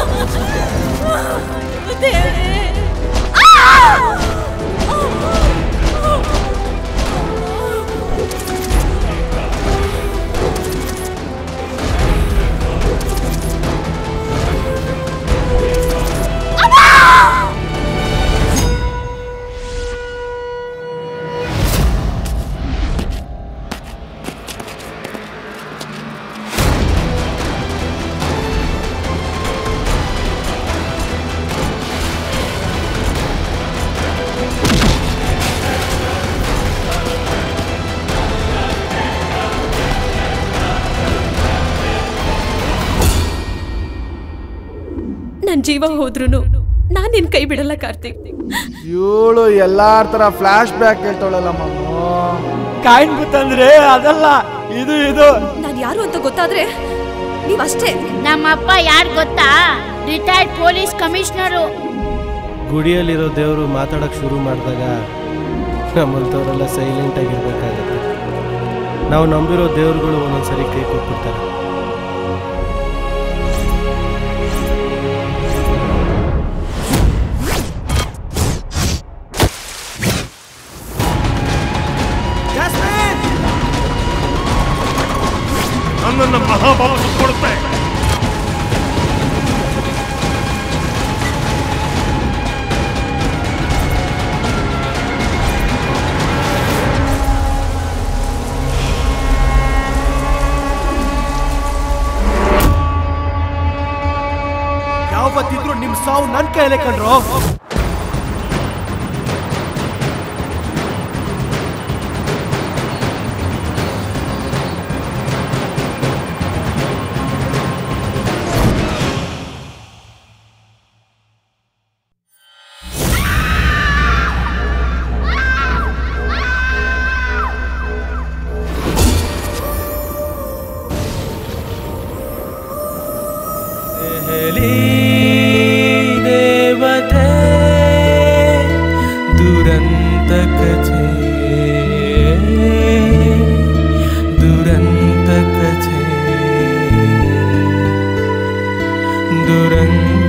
ನನ್ ಜೀವ ಹೋದ್ರುನು ನಾನ್ ನಿನ್ ಕೈ ಬಿಡಲ್ಲ ಕಾರ್ತಿಕ್ ಇವಳು ಎಲ್ಲಾರ ತರ ಫ್ಲಾಶ್ ಬ್ಯಾಕ್ ಹೇಳ್ತಾಳಲ್ಲ ಮಮ್ಮು ಕಾಯಿನ್ ಬುತ್ತಂದ್ರೆ ಅದಲ್ಲ ಇದು ಇದು ನಾನ್ ಯಾರು ಅಂತ ಗೊತ್ತಾದ್ರೆ ನೀವಷ್ಟೇ ನಮ್ಮಪ್ಪ ಯಾರು ಗೊತ್ತಾ ರಿಟೈರ್ಡ್ ಪೊಲೀಸ್ ಕಮಿಷನರು ಗುಡಿಯಲ್ಲಿರೋ ದೇವರು ಮಾತಾಡೋಕೆ ಶುರು ಮಾಡಿದಾಗ ನಮ್ಮಂಥವರೆಲ್ಲ ಸೈಲೆಂಟ್ ಆಗಿರ್ಬೇಕಾಗತ್ತೆ ನಾವು ನಂಬಿರೋ ದೇವ್ರುಗಳು ಒಂದೊಂದ್ಸರಿ ಕೈ ಕೊಟ್ಬಿಡ್ತಾರೆ ನನ್ನನ್ನು ಮಹಾಭಾವ ಕೊಡುತ್ತೆ ಯಾವತ್ತಿದ್ರು ನಿಮ್ ಸಾವು ನನ್ ಕೈಲೇ ಕಣ್ರೋ ದೆಹಲಿ ದೇವತೆ ದುರಂತ ಕಥೆ ದುರಂತ ಕಥೆ ದುರಂತ